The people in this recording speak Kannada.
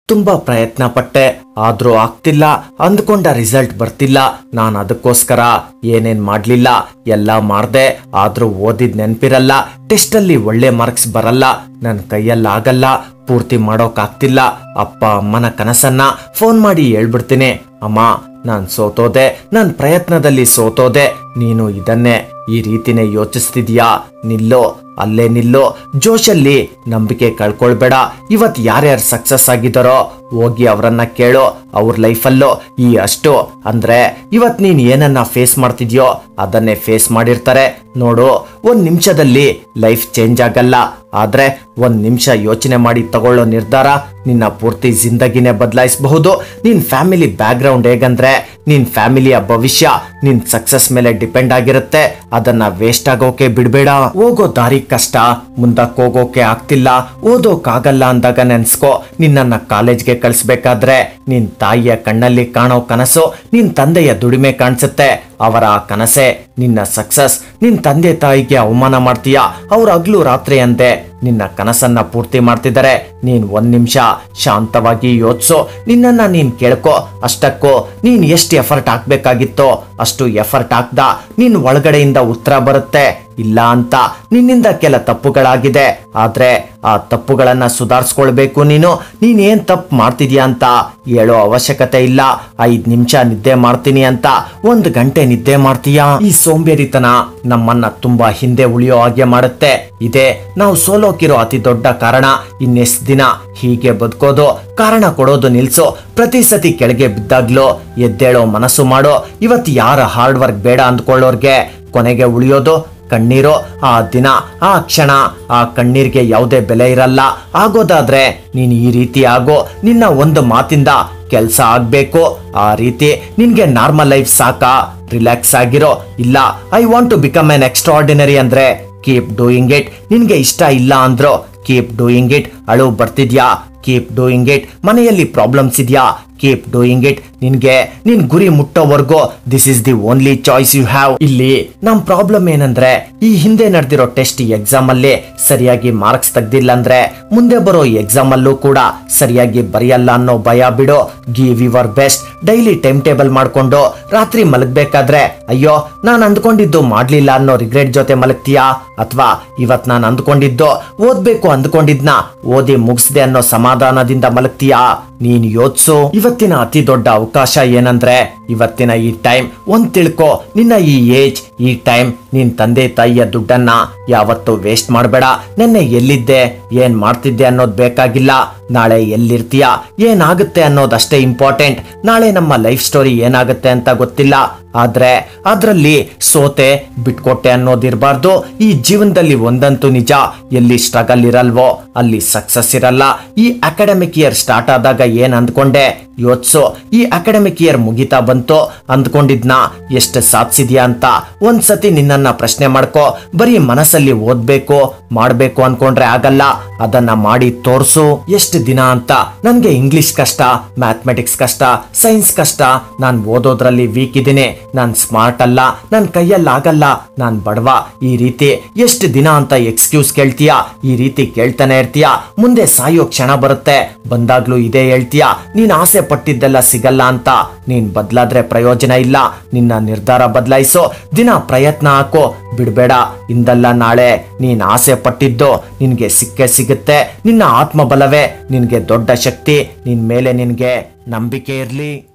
ತುಂಬಾ ಪ್ರಯತ್ನ ಪಟ್ಟೆ ಆದ್ರೂ ಆಗ್ತಿಲ್ಲ ಅಂದ್ಕೊಂಡ ರಿಸಲ್ಟ್ ಬರ್ತಿಲ್ಲ ನಾನು ಅದಕ್ಕೋಸ್ಕರ ಏನೇನ್ ಮಾಡ್ಲಿಲ್ಲ ಎಲ್ಲ ಮಾಡ್ದೆ ಆದ್ರೂ ಓದಿದ್ ನೆನ್ಪಿರಲ್ಲ ಟೆಸ್ಟ್ ಅಲ್ಲಿ ಒಳ್ಳೆ ಮಾರ್ಕ್ಸ್ ಬರಲ್ಲ ನನ್ನ ಕೈಯಲ್ಲಾಗಲ್ಲ ಪೂರ್ತಿ ಮಾಡೋಕಾಗ್ತಿಲ್ಲ ಅಪ್ಪ ಅಮ್ಮನ ಕನಸನ್ನ ಫೋನ್ ಮಾಡಿ ಹೇಳ್ಬಿಡ್ತೀನಿ ಅಮ್ಮ ನಾನ್ ಸೋತೋದೆ ನನ್ ಪ್ರಯತ್ನದಲ್ಲಿ ಸೋತೋದೆ ನೀನು ಇದನ್ನೇ ಈ ರೀತಿನೇ ಯೋಚಿಸ್ತಿದ್ಯಾ ನಿಲ್ಲೋ ಅಲ್ಲೇ ನಿಲ್ಲೋ ಜೋಶಲ್ಲಿ ನಂಬಿಕೆ ಕಳ್ಕೊಳ್ಬೇಡ ಇವತ್ ಯಾರ್ಯಾರು ಸಕ್ಸಸ್ ಆಗಿದ್ದಾರೋ ಹೋಗಿ ಅವರನ್ನ ಕೇಳೋ ಅವ್ರ ಲೈಫಲ್ಲೋ ಈ ಅಷ್ಟು ಅಂದ್ರೆ ಇವತ್ ನೀನ್ ಏನನ್ನ ಫೇಸ್ ಮಾಡ್ತಿದ್ಯೋ ಅದನ್ನೇ ಫೇಸ್ ಮಾಡಿರ್ತಾರೆ ನೋಡು ಒಂದ್ ನಿಮಿಷದಲ್ಲಿ ಲೈಫ್ ಚೇಂಜ್ ಆಗಲ್ಲ ಆದ್ರೆ ಒಂದ್ ನಿಮಿಷ ಯೋಚನೆ ಮಾಡಿ ತಗೊಳ್ಳೋ ನಿರ್ಧಾರ ನಿನ್ನ ಪೂರ್ತಿ ಜಿಂದಗಿನೇ ಬದಲಾಯಿಸಬಹುದು ನಿನ್ ಫ್ಯಾಮಿಲಿ ಬ್ಯಾಕ್ ಗ್ರೌಂಡ್ ಹೇಗಂದ್ರೆ ನಿನ್ ಫ್ಯಾಮಿಲಿಯ ಭವಿಷ್ಯ ನಿನ್ ಸಕ್ಸಸ್ ಮೇಲೆ ಡಿಪೆಂಡ್ ಆಗಿರುತ್ತೆ ಅದನ್ನ ವೇಸ್ಟ್ ಆಗೋಕೆ ಬಿಡ್ಬೇಡ ಹೋಗೋ ದಾರಿ ಕಷ್ಟ ಮುಂದಕ್ಕೆ ಹೋಗೋಕೆ ಆಗ್ತಿಲ್ಲ ಓದೋಕಾಗಲ್ಲ ಅಂದಾಗ ನೆನ್ಸ್ಕೋ ನಿನ್ನನ್ನ ಕಾಲೇಜ್ಗೆ ಕಳಿಸ್ಬೇಕಾದ್ರೆ ನಿನ್ ತಾಯಿಯ ಕಣ್ಣಲ್ಲಿ ಕಾಣೋ ಕನಸು ನಿನ್ ತಂದೆಯ ದುಡಿಮೆ ಕಾಣಿಸುತ್ತೆ ಅವರ ಆ ಕನಸೆ ನಿನ್ನ ಸಕ್ಸಸ್ ನಿನ್ ತಂದೆ ತಾಯಿಗೆ ಅವಮಾನ ಮಾಡ್ತೀಯಾ ಅವ್ರ ಹಗ್ಲು ರಾತ್ರಿ ಅಂತೆ ನಿನ್ನ ಕನಸನ್ನ ಪೂರ್ತಿ ಮಾಡ್ತಿದ್ದಾರೆ ನೀನ್ ಒಂದ್ ನಿಮಿಷ ಶಾಂತವಾಗಿ ಯೋಚಿಸು ನಿನ್ನನ್ನ ನೀನ್ ಕೇಳ್ಕೊ ಅಷ್ಟಕ್ಕೂ ನೀನ್ ಎಷ್ಟು ಎಫರ್ಟ್ ಹಾಕ್ಬೇಕಾಗಿತ್ತೋ ಅಷ್ಟು ಎಫರ್ಟ್ ಹಾಕ್ದ ನೀನ್ ಒಳಗಡೆಯಿಂದ ಉತ್ತರ ಬರುತ್ತೆ ಇಲ್ಲ ಅಂತ ನಿನ್ನಿಂದ ಕೆಲ ತಪ್ಪುಗಳಾಗಿದೆ ಆದ್ರೆ ಆ ತಪ್ಪುಗಳನ್ನ ಸುಧಾರಿಸ್ಕೊಳ್ಬೇಕು ನೀನು ನೀನ್ ಏನ್ ತಪ್ಪು ಮಾಡ್ತಿದ್ಯಾ ಅಂತ ಹೇಳೋ ಅವಶ್ಯಕತೆ ಇಲ್ಲ ಐದ್ ನಿಮಿಷ ನಿದ್ದೆ ಮಾಡ್ತೀನಿ ಅಂತ ಒಂದ್ ಗಂಟೆ ನಿದ್ದೆ ಮಾಡ್ತೀಯಾ ಈ ಸೋಂಬೇರಿತನ ನಮ್ಮನ್ನ ತುಂಬಾ ಹಿಂದೆ ಉಳಿಯೋ ಹಾಗೆ ಮಾಡುತ್ತೆ ಇದೇ ನಾವು ಸೋಲೋಕಿರೋ ಅತಿ ದೊಡ್ಡ ಕಾರಣ ಇನ್ನೆಷ್ಟ್ ದಿನ ಹೀಗೆ ಬದುಕೋದು ಕಾರಣ ಕೊಡೋದು ನಿಲ್ಸು ಪ್ರತಿ ಸತಿ ಕೆಳಗೆ ಬಿದ್ದಾಗ್ಲೂ ಎದ್ದೇಳೋ ಮನಸ್ಸು ಮಾಡೋ ಇವತ್ತು ಯಾರ ಹಾರ್ಡ್ ವರ್ಕ್ ಬೇಡ ಅಂದ್ಕೊಳ್ಳೋರ್ಗೆ ಕೊನೆಗೆ ಉಳಿಯೋದು ಕಣ್ಣೀರು ಆ ದಿನ ಆ ಕ್ಷಣ ಆ ಕಣ್ಣೀರ್ಗೆ ಯಾವುದೇ ಬೆಲೆ ಇರಲ್ಲ ಆಗೋದಾದ್ರೆ ನೀನು ಈ ರೀತಿ ಆಗೋ ನಿನ್ನ ಒಂದು ಮಾತಿಂದ ಕೆಲಸ ಆಗ್ಬೇಕು ಆ ರೀತಿ ನಿನ್ಗೆ ನಾರ್ಮಲ್ ಲೈಫ್ ಸಾಕಾ ರಿಲ್ಯಾಕ್ಸ್ ಆಗಿರೋ ಇಲ್ಲ I want to become an extraordinary ಅಂದ್ರೆ ಕೀಪ್ ಡೂಯಿಂಗ್ ಇಟ್ ನಿನ್ಗೆ ಇಷ್ಟ ಇಲ್ಲ ಅಂದ್ರು ಕೀಪ್ ಡೂಯಿಂಗ್ ಇಟ್ ಅಳು ಬರ್ತಿದ್ಯಾ ಕೀಪ್ ಡೂಯಿಂಗ್ ಇಟ್ ಮನೆಯಲ್ಲಿ ಪ್ರಾಬ್ಲಮ್ಸ್ ಇದೆಯಾ ಕೀಪ್ ಡೂಯಿಂಗ್ ಇಟ್ ನಿನ್ಗೆ ನಿನ್ ಗುರಿ ಮುಟ್ಟೋವರೆಗೂ this is the only choice you have ಇಲ್ಲಿ ನಮ್ ಪ್ರಾಬ್ಲಮ್ ಏನಂದ್ರೆ ಈ ಹಿಂದೆ ನಡೆದಿರೋ ಟೆಸ್ಟ್ ಎಕ್ಸಾಮ್ ಅಲ್ಲಿ ಸರಿಯಾಗಿ ಮಾರ್ಕ್ಸ್ ತೆಗ್ದಿಲ್ಲ ಅಂದ್ರೆ ಮುಂದೆ ಬರೋ ಎಕ್ಸಾಮ್ ಅಲ್ಲೂ ಕೂಡ ಸರಿಯಾಗಿ ಬರೆಯಲ್ಲ ಅನ್ನೋ ಭಯ ಬಿಡು give your best daily time table ಮಾಡ್ಕೊಂಡು ರಾತ್ರಿ ಮಲಗ್ಬೇಕಾದ್ರೆ ಅಯ್ಯೋ ನಾನ್ ಅಂದ್ಕೊಂಡಿದ್ದು ಮಾಡ್ಲಿಲ್ಲ ಅನ್ನೋ ರಿಗ್ರೆಟ್ ಜೊತೆ ಮಲಗ್ತೀಯಾ ಅಥವಾ ಇವತ್ ನಾನು ಅಂದ್ಕೊಂಡಿದ್ದು ಓದ್ಬೇಕು ಅಂದ್ಕೊಂಡಿದ್ನ ಓದಿ ಮುಗಿಸ್ದೆ ಅನ್ನೋ ಸಮಾಧಾನದಿಂದ ಮಲಗ್ತೀಯಾ ನೀನ್ ಯೋಚ್ಸು ಇವತ್ತಿನ ಅತಿ ದೊಡ್ಡ ಅವಕಾಶ ಏನಂದ್ರೆ ಇವತ್ತಿನ ಈ ಟೈಮ್ ಒಂದ್ ತಿಳ್ಕೊ ನಿನ್ನ ಈ ಏಜ್ ಈ ಟೈಮ್ ನಿನ್ ತಂದೆ ತಾಯಿಯ ದುಡ್ಡನ್ನ ಯಾವತ್ತೂ ವೇಸ್ಟ್ ಮಾಡಬೇಡ ನೆನ್ನೆ ಎಲ್ಲಿದ್ದೆ ಏನ್ ಮಾಡ್ತಿದ್ದೆ ಅನ್ನೋದ್ ಬೇಕಾಗಿಲ್ಲ ನಾಳೆ ಎಲ್ಲಿರ್ತೀಯ ಏನಾಗುತ್ತೆ ಅನ್ನೋದಷ್ಟೇ ಇಂಪಾರ್ಟೆಂಟ್ ನಾಳೆ ನಮ್ಮ ಲೈಫ್ ಸ್ಟೋರಿ ಏನಾಗುತ್ತೆ ಅಂತ ಗೊತ್ತಿಲ್ಲ ಆದ್ರೆ ಅದ್ರಲ್ಲಿ ಸೋತೆ ಬಿಟ್ಕೊಟ್ಟೆ ಅನ್ನೋದಿರಬಾರ್ದು ಈ ಜೀವನದಲ್ಲಿ ಒಂದಂತೂ ನಿಜ ಎಲ್ಲಿ ಸ್ಟ್ರಗಲ್ ಇರಲ್ವೋ ಅಲ್ಲಿ ಸಕ್ಸಸ್ ಇರಲ್ಲ ಈ ಅಕಾಡೆಮಿಕ್ ಇಯರ್ ಸ್ಟಾರ್ಟ್ ಆದಾಗ ಏನ್ ಅಂದ್ಕೊಂಡೆ ಯೋಚ್ಸು ಈ ಅಕಾಡೆಮಿಕ್ ಇಯರ್ ಮುಗಿತಾ ಬಂತು ಅಂದ್ಕೊಂಡಿದ್ನ ಎಷ್ಟು ಸಾಧಿಸಿದ್ಯಾ ಅಂತ ಒಂದ್ಸತಿ ನಿನ್ನನ್ನ ಪ್ರಶ್ನೆ ಮಾಡ್ಕೋ ಬರೀ ಮನಸ್ಸಲ್ಲಿ ಓದ್ಬೇಕು ಮಾಡ್ಬೇಕು ಅನ್ಕೊಂಡ್ರೆ ಆಗಲ್ಲ ಅದನ್ನ ಮಾಡಿ ತೋರ್ಸು ಎಷ್ಟು ದಿನ ಅಂತ ನನ್ಗೆ ಇಂಗ್ಲಿಷ್ ಕಷ್ಟ ಮ್ಯಾಥಮೆಟಿಕ್ಸ್ ಕಷ್ಟ ಸೈನ್ಸ್ ಕಷ್ಟ ನಾನ್ ಓದೋದ್ರಲ್ಲಿ ವೀಕ್ ಇದೀನಿ ನಾನ್ ಸ್ಮಾರ್ಟ್ ಅಲ್ಲ ನನ್ ಕೈಯಲ್ಲಿ ಆಗಲ್ಲ ನಾನ್ ಬಡವ ಈ ರೀತಿ ಎಷ್ಟು ದಿನ ಅಂತ ಎಕ್ಸ್ಕ್ಯೂಸ್ ಕೇಳ್ತೀಯಾ ಈ ರೀತಿ ಕೇಳ್ತಾನೆ ಇರ್ತೀಯಾ ಮುಂದೆ ಸಾಯೋ ಕ್ಷಣ ಬರುತ್ತೆ ಬಂದಾಗ್ಲೂ ಇದೇ ಹೇಳ್ತೀಯಾ ನೀನ್ ಆಸೆ ಪಟ್ಟಿದ್ದೆಲ್ಲ ಸಿಗಲ್ಲ ಅಂತ ನೀನ್ ಬದ್ಲಾದ್ರೆ ಪ್ರಯೋಜನ ಇಲ್ಲ ನಿನ್ನ ನಿರ್ಧಾರ ಬದಲಾಯಿಸೋ ದಿನ ಪ್ರಯತ್ನ ಹಾಕೋ ಬಿಡ್ಬೇಡ ಇಂದಲ್ಲ ನಾಳೆ ನೀನ್ ಆಸೆ ಪಟ್ಟಿದ್ದು ನಿನ್ಗೆ ಸಿಕ್ಕೇ ಸಿಗುತ್ತೆ ನಿನ್ನ ಆತ್ಮಬಲವೇ ನಿನ್ಗೆ ದೊಡ್ಡ ಶಕ್ತಿ ನಿನ್ ಮೇಲೆ ನಿನ್ಗೆ ನಂಬಿಕೆ ಇರ್ಲಿ